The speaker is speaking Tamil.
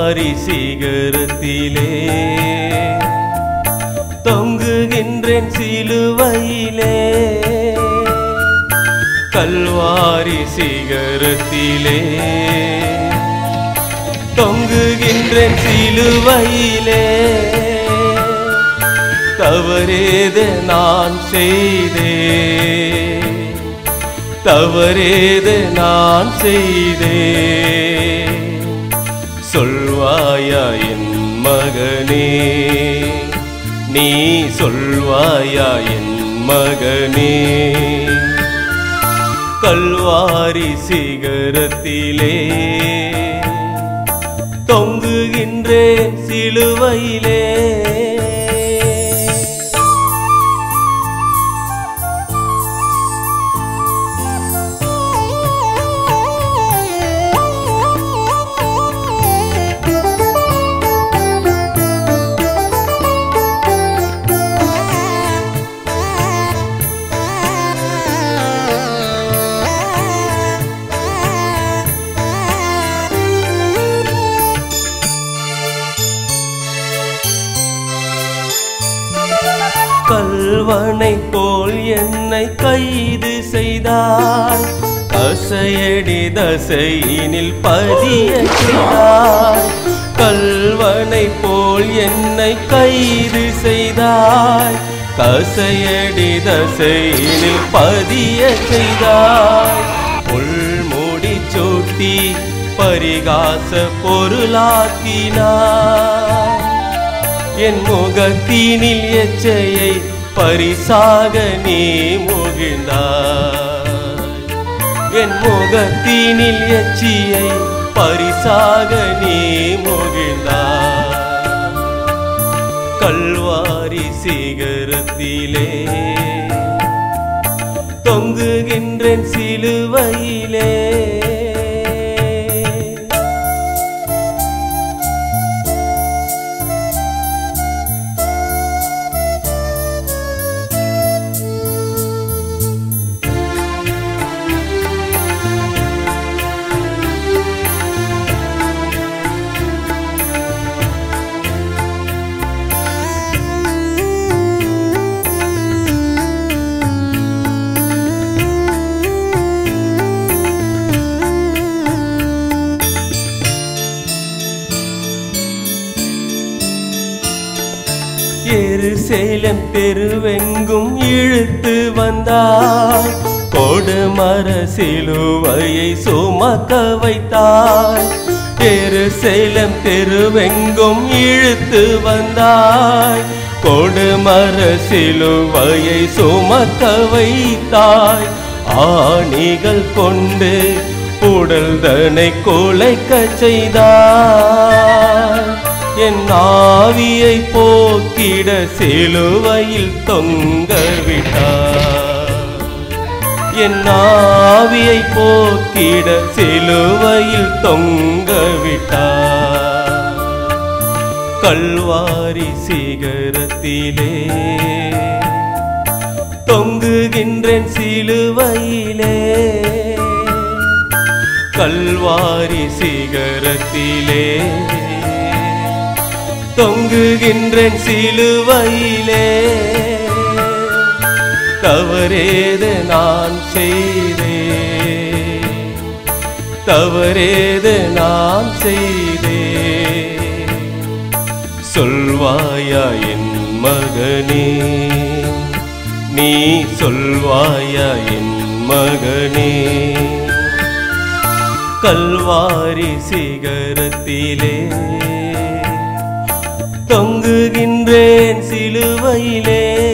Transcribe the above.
கல்வாரி சிகரத்திலே தொங்குகின்றேன் சிலுவையிலே கல்வாரி சிகரத்திலே தொங்குகின்றேன் சிலுவையிலே தவறேது நான் செய்தே தவறேது நான் செய்தே சொல்வாயா என் மகனே நீ சொல்வாயா என் மகனே கல்வாரி சிகரத்திலே தொங்குகின்றேன் சிலுவையிலே கல்வனை போல் என்னை கைது செய்தாய் கசையடி தசையினில் பதிய செய்தாய் கல்வனை போல் என்னை கைது செய்தாய் கசையடி தசையினில் பதிய செய்தாய் முள்முடி சூட்டி பரிகாச பொருளாக்கினாய் என் முகத்தினில் எச்சையை பரிசாக நீ முகிழ்ந்தாய் என் முகத்தினில் எச்சியை பரிசாக நீ முகிழ்ந்தாய் கல்வாரி சிகரத்திலே தொங்குகின்றேன் சிலுவையிலே எருசேலம் தெருவெங்கும் இழுத்து வந்தாய் கொடுமர சிலுவையை சுமக்க வைத்தாய் எருசேலம் தெருவெங்கும் இழுத்து வந்தாய் கொடுமர சிலுவையை சுமக்க வைத்தாய் ஆணிகள் கொண்டு உடல்தனை குலைக்க செய்தாய் என் ஆவியை போக்கிட சிலுவையில் தொங்க விட்டார் என் ஆவியை போக்கிட சிலுவையில் தொங்க விட்டார் கல்வாரி சிகரத்திலே தொங்குகின்றேன் சிலுவையிலே கல்வாரி சிகரத்திலே தொங்குகின்றேன் சிலுவையிலே தவறேது நான் செய்தே தவறேது நான் செய்தே சொல்வாயா என் மகனே நீ சொல்வாயா என் மகனே கல்வாரி சிகரத்திலே தொங்குகின்றேன் சிலுவையிலே